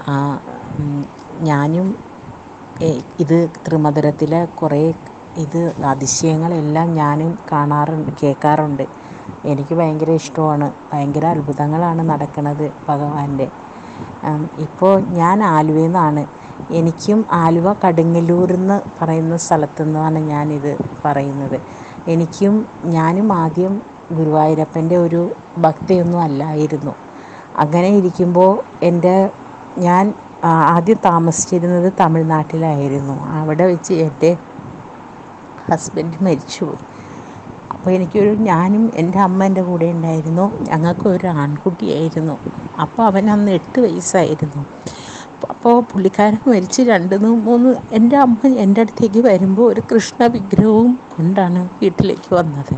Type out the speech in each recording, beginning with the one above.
ആ ഞാനും ഇത് തൃമധുരത്തിലെ കുറേ ഇത് അതിശയങ്ങളെല്ലാം ഞാനും കാണാറുണ്ട് കേൾക്കാറുണ്ട് എനിക്ക് ഭയങ്കര ഇഷ്ടമാണ് ഭയങ്കര അത്ഭുതങ്ങളാണ് നടക്കുന്നത് ഭഗവാന്റെ ഇപ്പോൾ ഞാൻ ആലുവയിൽ എനിക്കും ആലുവ കടുങ്ങല്ലൂർന്ന് പറയുന്ന സ്ഥലത്തു നിന്നാണ് ഞാനിത് പറയുന്നത് എനിക്കും ഞാനും ആദ്യം ഗുരുവായൂരപ്പൻ്റെ ഒരു ഭക്തയൊന്നും അല്ലായിരുന്നു അങ്ങനെ ഇരിക്കുമ്പോൾ എൻ്റെ ഞാൻ ആദ്യം താമസിച്ചിരുന്നത് തമിഴ്നാട്ടിലായിരുന്നു അവിടെ വെച്ച് എൻ്റെ ഹസ്ബൻഡ് മരിച്ചുപോയി അപ്പോൾ എനിക്കൊരു ഞാനും എൻ്റെ അമ്മ എൻ്റെ കൂടെ ഉണ്ടായിരുന്നു ഞങ്ങൾക്കൊരു ആൺകുട്ടിയായിരുന്നു അപ്പോൾ അവന് അന്ന് എട്ട് വയസ്സായിരുന്നു അപ്പോൾ പുള്ളിക്കാരൻ മരിച്ച് രണ്ട് മൂന്ന് എൻ്റെ അമ്മ എൻ്റെ അടുത്തേക്ക് വരുമ്പോൾ ഒരു കൃഷ്ണ വിഗ്രഹവും കൊണ്ടാണ് വീട്ടിലേക്ക് വന്നത്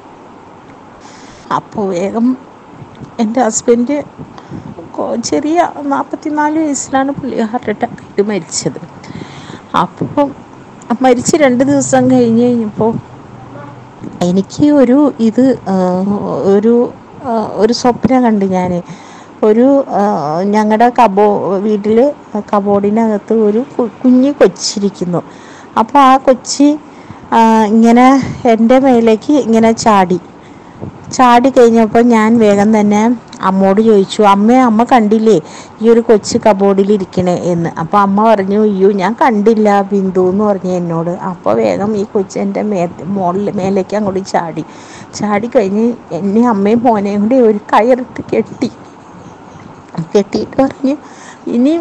അപ്പോൾ വേഗം എൻ്റെ ഹസ്ബൻഡ് ചെറിയ നാൽപ്പത്തി നാല് വയസ്സിലാണ് പുള്ളി ഹാർട്ട് അറ്റാക്ക് ആയിട്ട് മരിച്ചത് അപ്പോൾ മരിച്ച് രണ്ട് ദിവസം കഴിഞ്ഞ് കഴിഞ്ഞപ്പോൾ എനിക്ക് ഒരു ഇത് ഒരു ഒരു സ്വപ്നം കണ്ട് ഞാൻ ഒരു ഞങ്ങളുടെ കബോ വീട്ടിൽ കബോർഡിനകത്ത് ഒരു കുഞ്ഞ് കൊച്ചിരിക്കുന്നു അപ്പോൾ ആ കൊച്ച് ഇങ്ങനെ എൻ്റെ മേലേക്ക് ഇങ്ങനെ ചാടി ചാടി കഴിഞ്ഞപ്പോൾ ഞാൻ വേഗം തന്നെ അമ്മോട് ചോദിച്ചു അമ്മേ അമ്മ കണ്ടില്ലേ ഈ ഒരു കൊച്ച് കബോർഡിൽ ഇരിക്കണേ എന്ന് അപ്പോൾ അമ്മ പറഞ്ഞു അയ്യോ ഞാൻ കണ്ടില്ല ബിന്ദു എന്ന് പറഞ്ഞു എന്നോട് അപ്പോൾ വേഗം ഈ കൊച്ച് എൻ്റെ മേ മുകളിൽ മേലേക്ക് അങ്ങോട്ട് ചാടി ചാടി കഴിഞ്ഞ് എന്നെ അമ്മയും മോനെയും കൂടി ഒരു കയറിട്ട് കെട്ടി കെട്ടിയിട്ട് പറഞ്ഞ് ഇനി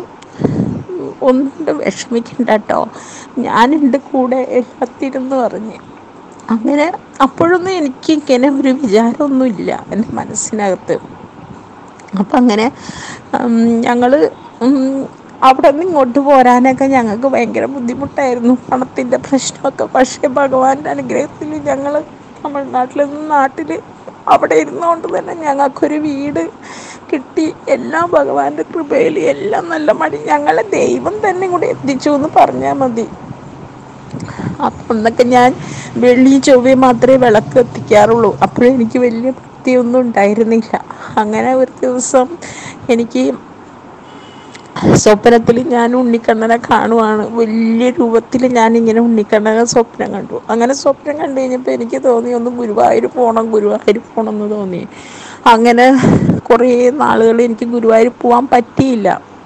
ഒന്നും വിഷമിക്കണ്ട കേട്ടോ ഞാനുണ്ട് കൂടെ എല്ലാത്തിനെന്ന് പറഞ്ഞ് അങ്ങനെ അപ്പോഴൊന്നും എനിക്ക് ഇങ്ങനെ ഒരു വിചാരമൊന്നുമില്ല എൻ്റെ മനസ്സിനകത്ത് അപ്പം അങ്ങനെ ഞങ്ങൾ അവിടെ നിന്ന് ഇങ്ങോട്ട് പോരാനൊക്കെ ഞങ്ങൾക്ക് ഭയങ്കര ബുദ്ധിമുട്ടായിരുന്നു പണത്തിൻ്റെ പ്രശ്നമൊക്കെ പക്ഷേ ഭഗവാന്റെ അനുഗ്രഹത്തിൽ ഞങ്ങൾ തമിഴ്നാട്ടിൽ നിന്ന് നാട്ടിൽ അവിടെ ഇരുന്നുകൊണ്ട് തന്നെ ഞങ്ങൾക്കൊരു വീട് കിട്ടി എല്ലാം ഭഗവാന്റെ കൃപയിൽ എല്ലാം നല്ല മടി ഞങ്ങളെ ദൈവം തന്നെ കൂടെ എത്തിച്ചു എന്ന് പറഞ്ഞാൽ മതി അപ്പം എന്നൊക്കെ ഞാൻ വെള്ളി ചൊവ്വ മാത്രമേ വിളക്ക് എത്തിക്കാറുള്ളൂ അപ്പോഴും എനിക്ക് വലിയ ഭക്തിയൊന്നും ഉണ്ടായിരുന്നില്ല അങ്ങനെ ഒരു ദിവസം എനിക്ക് സ്വപ്നത്തിൽ ഞാൻ ഉണ്ണിക്കണ്ണനെ കാണുവാണ് വലിയ രൂപത്തിൽ ഞാൻ ഇങ്ങനെ ഉണ്ണിക്കണ്ണനെ സ്വപ്നം കണ്ടു അങ്ങനെ സ്വപ്നം കണ്ടു കഴിഞ്ഞപ്പോൾ എനിക്ക് തോന്നി ഒന്ന് ഗുരുവായൂർ പോകണം ഗുരുവായൂർ പോകണം എന്ന് തോന്നി അങ്ങനെ കുറേ നാളുകൾ എനിക്ക് ഗുരുവായൂർ പോകാൻ പറ്റിയില്ല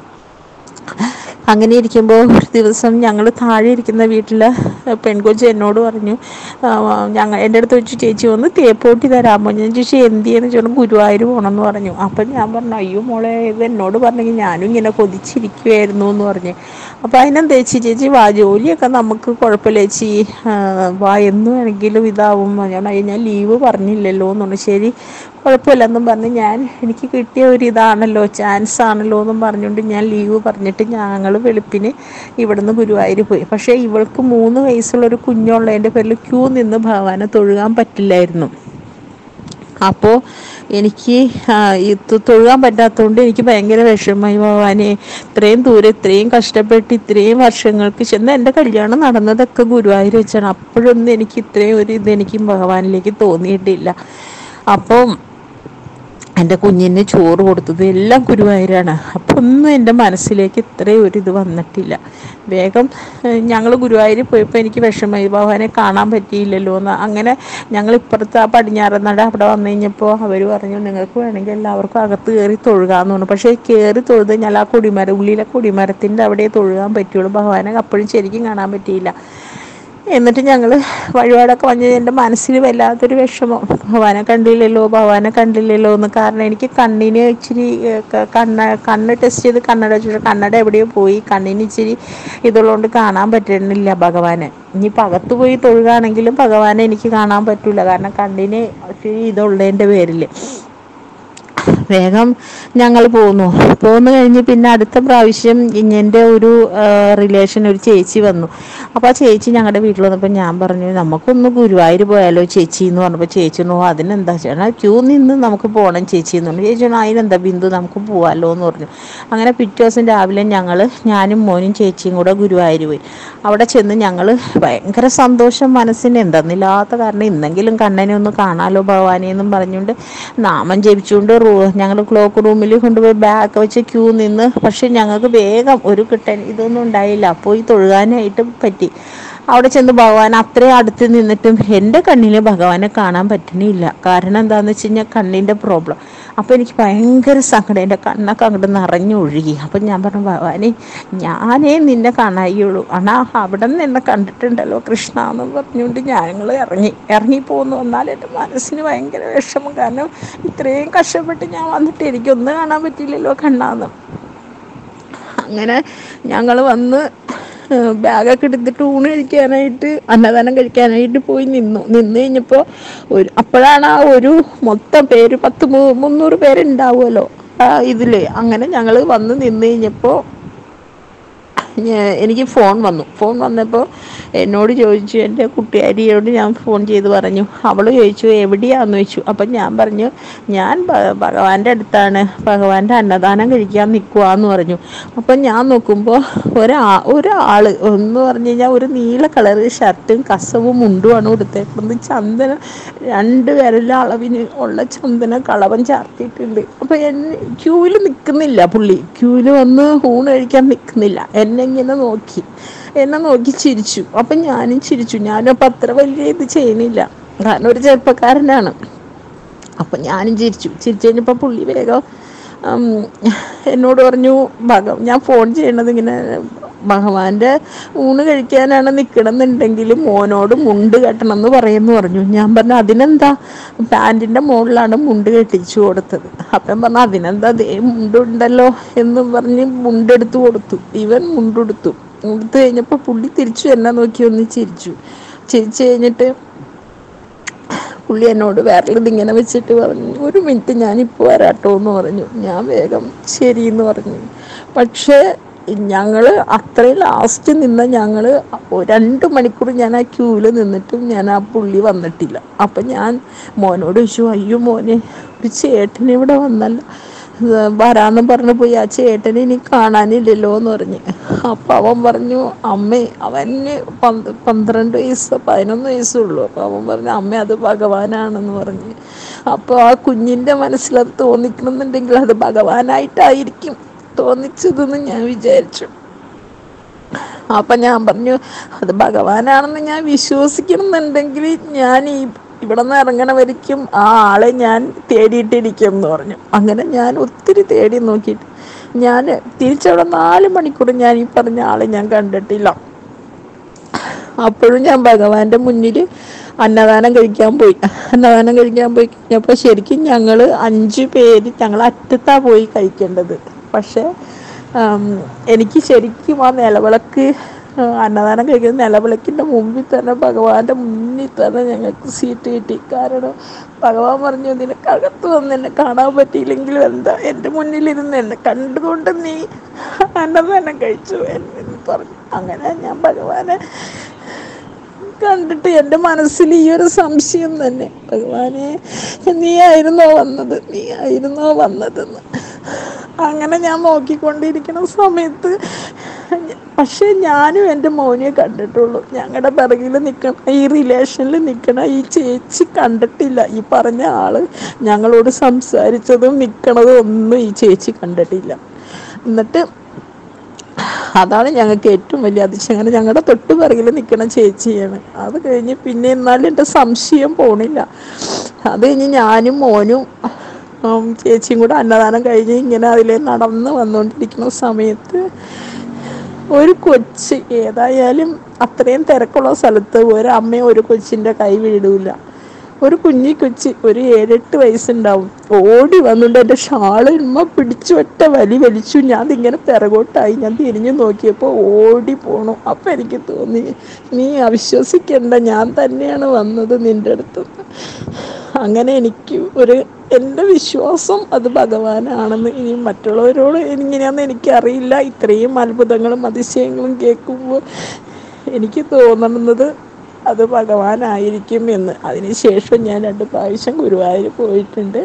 അങ്ങനെ ഇരിക്കുമ്പോൾ ഒരു ദിവസം ഞങ്ങൾ താഴെ ഇരിക്കുന്ന വീട്ടിൽ പെൺകൊച്ച് എന്നോട് പറഞ്ഞു ഞങ്ങൾ എൻ്റെ അടുത്ത് വെച്ച് ചേച്ചി ഒന്ന് തേപ്പോട്ടി തരാമോ ഞാൻ ചേച്ചി എന്തിയെന്ന് ചോദിച്ചു ഗുരുവായൂർ പോകണമെന്ന് പറഞ്ഞു അപ്പം ഞാൻ പറഞ്ഞു അയ്യോ മോളെ ഇത് എന്നോട് പറഞ്ഞെങ്കിൽ ഞാനും ഇങ്ങനെ കൊതിച്ചിരിക്കുമായിരുന്നു എന്ന് പറഞ്ഞു അപ്പോൾ അതിനെന്താ ചേച്ചി ചേച്ചി വാ ജോലിയൊക്കെ നമുക്ക് കുഴപ്പമില്ല ചേച്ചി വാ എന്ന് വേണമെങ്കിലും ഇതാവും ഞാൻ ഞാൻ ലീവ് പറഞ്ഞില്ലല്ലോ എന്ന് പറഞ്ഞു ശരി കുഴപ്പമില്ലെന്നും പറഞ്ഞ് ഞാൻ എനിക്ക് കിട്ടിയ ഒരു ഇതാണല്ലോ ചാൻസ് ആണല്ലോ എന്നും പറഞ്ഞുകൊണ്ട് ഞാൻ ലീവ് പറഞ്ഞിട്ട് ഞങ്ങൾ വെളുപ്പിന് ഇവിടുന്ന് ഗുരുവായൂർ പോയി പക്ഷേ ഇവൾക്ക് മൂന്ന് വയസ്സുള്ള ഒരു കുഞ്ഞുള്ളതിൻ്റെ പേരിൽ ക്യൂ നിന്ന് ഭഗവാനെ തൊഴുകാൻ പറ്റില്ലായിരുന്നു അപ്പോൾ എനിക്ക് ഇത് തൊഴുകാൻ പറ്റാത്തതുകൊണ്ട് എനിക്ക് ഭയങ്കര വിഷമമായി ഭഗവാനെ ഇത്രയും ദൂരം ഇത്രയും കഷ്ടപ്പെട്ട് ഇത്രയും വർഷങ്ങൾക്ക് ചെന്ന് എൻ്റെ കല്യാണം നടന്നതൊക്കെ ഗുരുവായൂർ വെച്ചാണ് അപ്പോഴൊന്നും എനിക്ക് ഇത്രയും ഒരു ഇത് എനിക്ക് ഭഗവാനിലേക്ക് തോന്നിയിട്ടില്ല അപ്പം എൻ്റെ കുഞ്ഞിന് ചോറ് കൊടുത്തത് എല്ലാം ഗുരുവായൂരാണ് അപ്പോൾ ഒന്നും എൻ്റെ മനസ്സിലേക്ക് ഇത്രയും ഒരു ഇത് വന്നിട്ടില്ല വേഗം ഞങ്ങൾ ഗുരുവായൂർ പോയപ്പോൾ എനിക്ക് വിഷമമായി ഭഗവാനെ കാണാൻ പറ്റിയില്ലല്ലോ എന്ന് അങ്ങനെ ഞങ്ങൾ ഇപ്പുറത്ത് ആ പടിഞ്ഞാറൻ നട അവിടെ വന്നു കഴിഞ്ഞപ്പോൾ അവർ പറഞ്ഞു നിങ്ങൾക്ക് വേണമെങ്കിൽ എല്ലാവർക്കും അകത്ത് കയറി തൊഴുകാമെന്ന് പറഞ്ഞു പക്ഷേ കയറി തൊഴുത് കഴിഞ്ഞാൽ ആ കൊടിമരം ഉള്ളിലെ കൊടിമരത്തിൻ്റെ അവിടെ തൊഴുകാൻ പറ്റുള്ളൂ ഭഗവാനെ അപ്പോഴും ശരിക്കും കാണാൻ പറ്റിയില്ല എന്നിട്ട് ഞങ്ങൾ വഴിപാടൊക്കെ വന്ന് എൻ്റെ മനസ്സിൽ വല്ലാത്തൊരു വിഷമം ഭഗവാനെ കണ്ടില്ലല്ലോ ഭഗവാനെ കണ്ടില്ലല്ലോ എന്ന് കാരണം എനിക്ക് കണ്ണിന് ഇച്ചിരി കണ്ണ് കണ്ണ് ടെസ്റ്റ് ചെയ്ത് കണ്ണട വെച്ചിട്ട് കണ്ണട എവിടെയോ പോയി കണ്ണിന് ഇച്ചിരി ഇതുള്ളതുകൊണ്ട് കാണാൻ പറ്റുന്നില്ല ഭഗവാനെ ഇനിയിപ്പോൾ അകത്ത് പോയി തൊഴുകയാണെങ്കിലും ഭഗവാനെ എനിക്ക് കാണാൻ പറ്റില്ല കാരണം കണ്ണിന് ഇച്ചിരി ഇതുള്ളതിൻ്റെ പേരിൽ വേഗം ഞങ്ങൾ പോന്നു പോന്നു കഴിഞ്ഞ് പിന്നെ അടുത്ത പ്രാവശ്യം എൻ്റെ ഒരു റിലേഷൻ ഒരു ചേച്ചി വന്നു അപ്പോൾ ആ ചേച്ചി ഞങ്ങളുടെ വീട്ടിൽ വന്നപ്പോൾ ഞാൻ പറഞ്ഞു നമുക്കൊന്ന് ഗുരുവായൂർ പോയാലോ ചേച്ചി എന്ന് പറഞ്ഞപ്പോൾ ചേച്ചി പറഞ്ഞു അതിനെന്താ ചേട്ടാ ക്യൂ നിന്ന് നമുക്ക് പോകണം ചേച്ചി എന്ന് പറഞ്ഞു ചേച്ചി അതിനെന്താ ബിന്ദു നമുക്ക് പോകാമല്ലോ എന്ന് പറഞ്ഞു അങ്ങനെ പിറ്റേ ദിവസം രാവിലെ ഞങ്ങൾ ഞാനും മോനും ചേച്ചിയും കൂടെ ഗുരുവായൂർ പോയി അവിടെ ചെന്ന് ഞങ്ങൾ ഭയങ്കര സന്തോഷം മനസ്സിന് എന്തെന്നില്ലാത്ത കാരണം ഇന്നെങ്കിലും കണ്ണനെ ഒന്ന് കാണാലോ ഭഗവാനെ എന്നും പറഞ്ഞുകൊണ്ട് നാമം ജപിച്ചുകൊണ്ട് ഞങ്ങൾ ക്ലോക്ക് റൂമിൽ കൊണ്ടുപോയി ബാഗ് വെച്ച് ക്യൂ നിന്ന് പക്ഷെ ഞങ്ങൾക്ക് വേഗം ഒരു കിട്ടൻ ഇതൊന്നും ഉണ്ടായില്ല പോയി തൊഴുകാനായിട്ട് പറ്റി അവിടെ ചെന്ന് ഭഗവാൻ അത്രയും അടുത്ത് നിന്നിട്ടും എൻ്റെ കണ്ണിൽ ഭഗവാനെ കാണാൻ പറ്റണില്ല കാരണം എന്താണെന്ന് വെച്ച് കഴിഞ്ഞാൽ കണ്ണിൻ്റെ പ്രോബ്ലം അപ്പോൾ എനിക്ക് ഭയങ്കര സങ്കടം എൻ്റെ കണ്ണൊക്കെ അങ്ങോട്ട് നിറഞ്ഞൊഴുകി അപ്പം ഞാൻ പറഞ്ഞു ഭഗവാനെ ഞാനേ നിന്നെ കാണായുള്ളൂ അണാ അവിടെ നിന്ന് എന്നെ കണ്ടിട്ടുണ്ടല്ലോ കൃഷ്ണ എന്ന് പറഞ്ഞുകൊണ്ട് ഞങ്ങൾ ഇറങ്ങി ഇറങ്ങി പോന്നു എന്നാൽ എൻ്റെ മനസ്സിന് ഭയങ്കര വിഷമം കാരണം ഇത്രയും കഷ്ടപ്പെട്ട് ഞാൻ വന്നിട്ട് എനിക്കൊന്നും കാണാൻ പറ്റിയില്ലല്ലോ കണ്ണാന്ന് അങ്ങനെ ഞങ്ങൾ വന്ന് ഏഹ് ബാഗൊക്കെ എടുത്തിട്ട് ഊണ് കഴിക്കാനായിട്ട് അന്നദാനം കഴിക്കാനായിട്ട് പോയി നിന്നു നിന്ന് കഴിഞ്ഞപ്പോൾ ഒരു അപ്പോഴാണ് ആ ഒരു മൊത്തം പേര് പത്ത് മു- മുന്നൂറ് പേരുണ്ടാവുമല്ലോ ആ ഇതിൽ അങ്ങനെ ഞങ്ങൾ വന്ന് നിന്ന് കഴിഞ്ഞപ്പോൾ ഞാ- എനിക്ക് ഫോൺ വന്നു ഫോൺ വന്നപ്പോൾ എന്നോട് ചോദിച്ചു എൻ്റെ കുട്ടിയാരിയോട് ഞാൻ ഫോൺ ചെയ്ത് പറഞ്ഞു അവൾ ചോദിച്ചു എവിടെയാന്ന് ചോദിച്ചു അപ്പം ഞാൻ പറഞ്ഞു ഞാൻ ഭ- ഭഗവാന്റെ അടുത്താണ് ഭഗവാന്റെ അന്നദാനം കഴിക്കാൻ നിൽക്കുവാന്ന് പറഞ്ഞു അപ്പം ഞാൻ നോക്കുമ്പോൾ ഒരാ ഒരാൾ എന്ന് പറഞ്ഞു കഴിഞ്ഞാൽ ഒരു നീല കളറ് ഷർട്ടും കസവും മുണ്ടുമാണ് കൊടുത്തേക്കുന്നത് ചന്ദനം രണ്ട് വിരലിലെ അളവിന് ഉള്ള ചന്ദന കളവൻ ചാർത്തിയിട്ടുണ്ട് അപ്പം എന്നെ ക്യൂവിൽ നിൽക്കുന്നില്ല പുള്ളി ക്യൂവിൽ വന്ന് ഊണ് കഴിക്കാൻ നിൽക്കുന്നില്ല എന്നെ ഇങ്ങനെ നോക്കി എന്നെ നോക്കി ചിരിച്ചു അപ്പം ഞാനും ചിരിച്ചു ഞാനപ്പം അത്ര വലിയ ഇത് ചെയ്യണില്ല കാരണം ഒരു ചെറുപ്പക്കാരനാണ് അപ്പം ഞാനും ചിരിച്ചു ചിരിച്ചു കഴിഞ്ഞപ്പോൾ പുള്ളി വേഗം ഉം, എന്നോട് പറഞ്ഞു ഭഗ ഞാൻ ഫോൺ ചെയ്യണത് ഇങ്ങനെ ഭഗവാന്റെ ഊണ് കഴിക്കാനാണ് നിൽക്കണമെന്നുണ്ടെങ്കിൽ മോനോട് മുണ്ട് കെട്ടണം എന്ന് പറയുമെന്ന് പറഞ്ഞു ഞാൻ പറഞ്ഞു അതിനെന്താ പാൻറ്റിൻ്റെ മുകളിലാണ് മുണ്ട് കെട്ടിച്ചു കൊടുത്തത് അപ്പം പറഞ്ഞു അതിനെന്താ ദേ മുണ്ടുണ്ടല്ലോ എന്ന് പറഞ്ഞ് മുണ്ടെടുത്ത് കൊടുത്തു ഇവൻ മുണ്ടെടുത്തു എടുത്തു കഴിഞ്ഞപ്പോൾ പുള്ളി തിരിച്ചു എന്നെ നോക്കി ഒന്ന് ചിരിച്ചു ചിരിച്ചു കഴിഞ്ഞിട്ട് പുള്ളി എന്നോട് വിരലിത് ഇങ്ങനെ വെച്ചിട്ട് പറഞ്ഞു ഒരു മിനിറ്റ് ഞാനിപ്പോൾ വരാട്ടോ എന്ന് പറഞ്ഞു ഞാൻ വേഗം ശരി എന്ന് പറഞ്ഞു പക്ഷേ ഞങ്ങൾ അത്രയും ലാസ്റ്റ് നിന്ന ഞങ്ങൾ രണ്ട് മണിക്കൂർ ഞാൻ ആ ക്യൂവിൽ നിന്നിട്ടും ഞാൻ ആ പുള്ളി വന്നിട്ടില്ല അപ്പം ഞാൻ മോനോട് ചോദിച്ചു അയ്യോ മോനെ ഒരു ചേട്ടൻ ഇവിടെ വന്നല്ലോ ഇത് വരാന്ന് പറഞ്ഞു പോയി ആ ചേട്ടനെ ഇനി കാണാനില്ലല്ലോ എന്ന് പറഞ്ഞ് അപ്പം അവൻ പറഞ്ഞു അമ്മേ അവന് പന്ത് പന്ത്രണ്ട് വയസ്സ് പതിനൊന്ന് വയസ്സുള്ളൂ അപ്പം അവൻ പറഞ്ഞു അമ്മ അത് ഭഗവാനാണെന്ന് പറഞ്ഞ് അപ്പോൾ ആ കുഞ്ഞിൻ്റെ മനസ്സിലത് തോന്നിക്കണമെന്നുണ്ടെങ്കിൽ അത് ഭഗവാനായിട്ടായിരിക്കും തോന്നിച്ചതെന്ന് ഞാൻ വിചാരിച്ചു അപ്പം ഞാൻ പറഞ്ഞു അത് ഭഗവാനാണെന്ന് ഞാൻ വിശ്വസിക്കണമെന്നുണ്ടെങ്കിൽ ഞാൻ ഈ ഇവിടെ നിന്ന് ഇറങ്ങണ വരയ്ക്കും ആ ആളെ ഞാൻ തേടിയിട്ടിരിക്കും എന്ന് പറഞ്ഞു അങ്ങനെ ഞാൻ ഒത്തിരി തേടി നോക്കിയിട്ട് ഞാൻ തിരിച്ചവിടെ നാല് മണിക്കൂർ ഞാൻ ഈ പറഞ്ഞ ആളെ ഞാൻ കണ്ടിട്ടില്ല അപ്പോഴും ഞാൻ ഭഗവാന്റെ മുന്നിൽ അന്നദാനം കഴിക്കാൻ പോയി അന്നദാനം കഴിക്കാൻ പോയി കഴിഞ്ഞപ്പോൾ ശരിക്കും ഞങ്ങൾ അഞ്ച് പേര് ഞങ്ങൾ അറ്റത്താ പോയി കഴിക്കേണ്ടത് പക്ഷേ ആം, എനിക്ക് ശരിക്കും ആ നിലവിളക്ക് ആ, അന്നദാനം കഴിക്കുന്ന നിലവിളക്കിൻ്റെ മുമ്പിൽ തന്നെ ഭഗവാന്റെ മുന്നിൽ തന്നെ ഞങ്ങൾക്ക് സീറ്റ് കിട്ടി കാരണം ഭഗവാൻ പറഞ്ഞു നിനക്കകത്ത് വന്ന് എന്നെ കാണാൻ പറ്റിയില്ലെങ്കിലും എന്താ എൻ്റെ മുന്നിലിരുന്ന് എന്നെ കണ്ടുകൊണ്ട് നീ അന്നദാനം കഴിച്ചു എന്ന് പറഞ്ഞു അങ്ങനെ ഞാൻ ഭഗവാനെ കണ്ടിട്ട് എൻ്റെ മനസ്സിൽ ഈ ഒരു സംശയം തന്നെ ഭഗവാനെ നീ ആയിരുന്നോ വന്നത് നീ ആയിരുന്നോ വന്നതെന്ന് അങ്ങനെ ഞാൻ നോക്കിക്കൊണ്ടിരിക്കുന്ന സമയത്ത് പക്ഷേ ഞാനും എൻ്റെ മോനെ കണ്ടിട്ടുള്ളൂ ഞങ്ങളുടെ പിറകിൽ നിൽക്കണ ഈ റിലേഷനിൽ നിൽക്കണ ഈ ചേച്ചി കണ്ടിട്ടില്ല ഈ പറഞ്ഞ ആള് ഞങ്ങളോട് സംസാരിച്ചതും നിൽക്കണതും ഒന്നും ഈ ചേച്ചി കണ്ടിട്ടില്ല എന്നിട്ട് അതാണ് ഞങ്ങൾക്ക് ഏറ്റവും വലിയ അതിശയം അങ്ങനെ ഞങ്ങളുടെ തൊട്ട് പിറകിൽ നിൽക്കുന്ന ചേച്ചിയാണ് അത് കഴിഞ്ഞ് പിന്നെ എന്നാലും എൻ്റെ സംശയം പോണില്ല അത് കഴിഞ്ഞ് ഞാനും മോനും ഉം, ചേച്ചിയും കൂടെ അന്നദാനം കഴിഞ്ഞ് ഇങ്ങനെ അതിലെ നടന്ന് വന്നുകൊണ്ടിരിക്കുന്ന സമയത്ത് ഒരു കൊച്ച് ഏതായാലും അത്രയും തിരക്കുള്ള സ്ഥലത്ത് ഒരു അമ്മയും ഒരു കൊച്ചിൻ്റെ കൈ വീടില്ല ഒരു കുഞ്ഞി കൊച്ച് ഒരു ഏഴെട്ട് വയസ്സുണ്ടാവും ഓടി വന്നുകൊണ്ട് എൻ്റെ ഷാള് ഉമ്മ പിടിച്ചു ഒറ്റ വലി വലിച്ചു ഞാൻ ഇങ്ങനെ പിറകോട്ടായി ഞാൻ തിരിഞ്ഞു നോക്കിയപ്പോൾ ഓടി പോണു അപ്പം എനിക്ക് തോന്നി നീ അവിശ്വസിക്കണ്ട ഞാൻ തന്നെയാണ് വന്നത് നിൻ്റെ അടുത്ത് അങ്ങനെ എനിക്ക് ഒരു എൻ്റെ വിശ്വാസം അത് ഭഗവാനാണെന്ന് ഇനി മറ്റുള്ളവരോട് ഇങ്ങനെയാണെന്ന് എനിക്കറിയില്ല ഇത്രയും അത്ഭുതങ്ങളും അതിശയങ്ങളും കേൾക്കുമ്പോൾ എനിക്ക് തോന്നുന്നത് അത് ഭഗവാനായിരിക്കും എന്ന് അതിനുശേഷം ഞാൻ രണ്ട് പ്രാവശ്യം ഗുരുവായൂർ പോയിട്ടുണ്ട്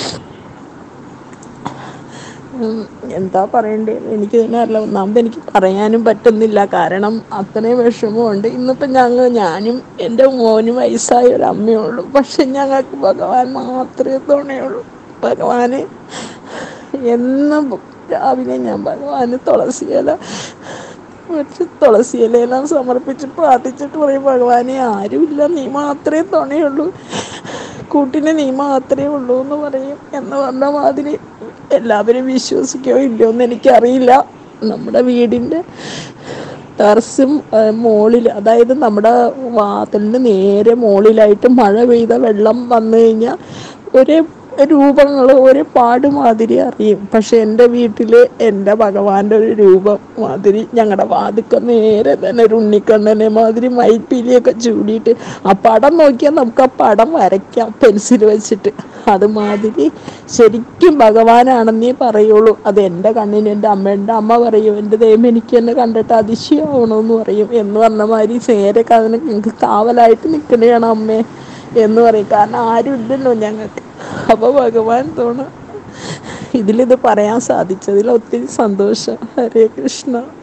ഉം, എന്താ പറയണ്ടേ എനിക്ക് തന്നെ അറിയില്ല ഒന്നാമത് എനിക്ക് പറയാനും പറ്റുന്നില്ല കാരണം അത്രയും വിഷമമുണ്ട് ഇന്നിപ്പം ഞങ്ങൾ ഞാനും എൻ്റെ മോനും വയസ്സായ ഒരു അമ്മയുള്ളൂ പക്ഷെ ഞങ്ങൾക്ക് ഭഗവാൻ മാത്രമേ തുണയുള്ളൂ ഭഗവാന് എന്നും രാവിലെ ഞാൻ ഭഗവാന് തുളസിയില വെച്ച് തുളസിയിലെല്ലാം സമർപ്പിച്ച് പ്രാർത്ഥിച്ചിട്ട് പറയും ഭഗവാനെ ആരുമില്ല നീ മാത്രമേ തുണയുള്ളൂ കൂട്ടിന് നീ മാത്രമേ ഉള്ളൂ എന്ന് പറയും എന്ന് പറഞ്ഞ മാതിരി എല്ലാവരും വിശ്വസിക്കോ ഇല്ലയോ എന്ന് എനിക്കറിയില്ല നമ്മുടെ വീടിൻ്റെ ടെറസും മോളിൽ അതായത് നമ്മുടെ വാതിലിന് നേരെ മുകളിലായിട്ട് മഴ പെയ്ത വെള്ളം വന്നു കഴിഞ്ഞാൽ ഒരേ രൂപങ്ങൾ ഒരു പാട് മാതിരി അറിയും പക്ഷെ എൻ്റെ വീട്ടിൽ എൻ്റെ ഭഗവാന്റെ ഒരു രൂപം മാതിരി ഞങ്ങളുടെ വാതിക്ക നേരെ തന്നെ ഒരു ഉണ്ണിക്കണ്ണനെ മാതിരി മയിൽപ്പീലിയൊക്കെ ചൂടിയിട്ട് ആ പടം നോക്കിയാൽ നമുക്ക് ആ പടം വരയ്ക്കാം പെൻസിൽ വെച്ചിട്ട് അതുമാതിരി ശരിക്കും ഭഗവാനാണെന്നേ പറയുള്ളൂ അത് എൻ്റെ കണ്ണിന് എൻ്റെ അമ്മേൻ്റെ അമ്മ പറയും എൻ്റെ ദൈവം എനിക്ക് എന്നെ കണ്ടിട്ട് അതിശയമാവണമെന്ന് പറയും എന്ന് പറഞ്ഞ മാതിരി നേരെ അതിന് ഞങ്ങൾക്ക് കാവലായിട്ട് നിൽക്കണയാണ് അമ്മേ എന്ന് പറയും കാരണം ആരും ഇല്ലല്ലോ ഞങ്ങൾക്ക് അപ്പോൾ ഭഗവാൻ തോന്നും ഇതിലിത് പറയാൻ സാധിച്ചതിൽ ഒത്തിരി സന്തോഷം ഹരേ കൃഷ്ണ